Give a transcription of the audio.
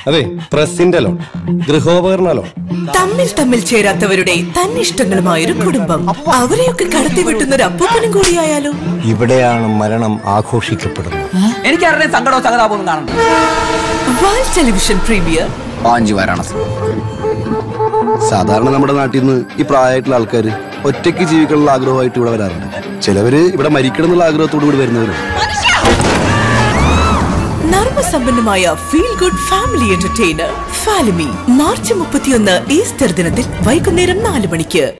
അതെ പ്രസിന്റെ loan ഗൃഹോപകരണ loan തമ്മിൽ തമ്മിൽ ചേരാത്തവരുടെ തന്നിഷ്ടങ്ങളുമായൊരു കുടുംബം അവരെയൊക്കെ കടത്തി വെട്ടുന്ന ഒരു അപ്പൂപ്പനും കൂടിയായാലോ ഇവിടെയാണ് മരണം ആഘോഷിക്കപ്പെടുന്നത് എനിക്ക് ആരുടെയും സങ്കടവും സഹതാപവും കാണണ്ട വാൽ ടെലിവിഷൻ പ്രീമിയർ പാഞ്ചി വാരാണസി സാധാരണ നമ്മുടെ നാട്ടിൽ നിന്ന് ഈ പ്രായമായിട്ടുള്ള ആൾക്കാർ ഒറ്റയ്ക്ക് ജീവിക്കാനുള്ള ആഗ്രഹമായിട്ട് ഇവിടെ വരാറുണ്ട് ചിലവര് ഇവിടെ മരിക്കണം എന്നുള്ള ആഗ്രഹത്തോടു കൂടി വരുന്നവരുണ്ട് നർമ്മസമ്പന്നമായ feel good family entertainer Falimy March മുപ്പത്തിയൊന്ന് ഈസ്റ്റർ ദിനത്തിൽ വൈകുന്നേരം നാല് മണിക്ക്